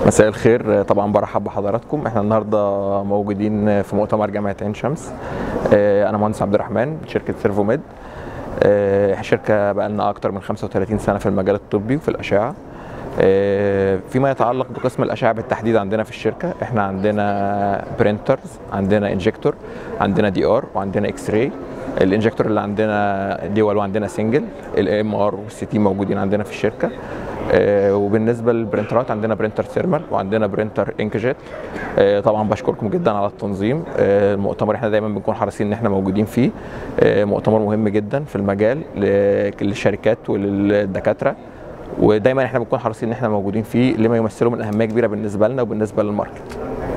مساء الخير طبعا برحب بحضراتكم احنا النهارده موجودين في مؤتمر جامعه عين شمس اه، انا مهندس عبد الرحمن من شركه سيرفوميد اه، احنا شركه بقى لنا اكتر من 35 سنه في المجال الطبي وفي الاشعه اه، فيما يتعلق بقسم الاشعه بالتحديد عندنا في الشركه احنا عندنا برينترز عندنا انجكتور عندنا دي ار وعندنا اكس راي الانجكتور اللي عندنا دول وعندنا سنجل الام ار والسي تي موجودين عندنا في الشركه آه، وبالنسبه للبرنترات عندنا برينتر ثيرمال وعندنا برينتر انكجيت آه، طبعا بشكركم جدا على التنظيم آه، المؤتمر احنا دايما بنكون حريصين ان احنا موجودين فيه آه، مؤتمر مهم جدا في المجال ل- للشركات وللدكاتره ودايما احنا بنكون حريصين ان احنا موجودين فيه لما يمثله من اهميه كبيره بالنسبه لنا وبالنسبه للماركت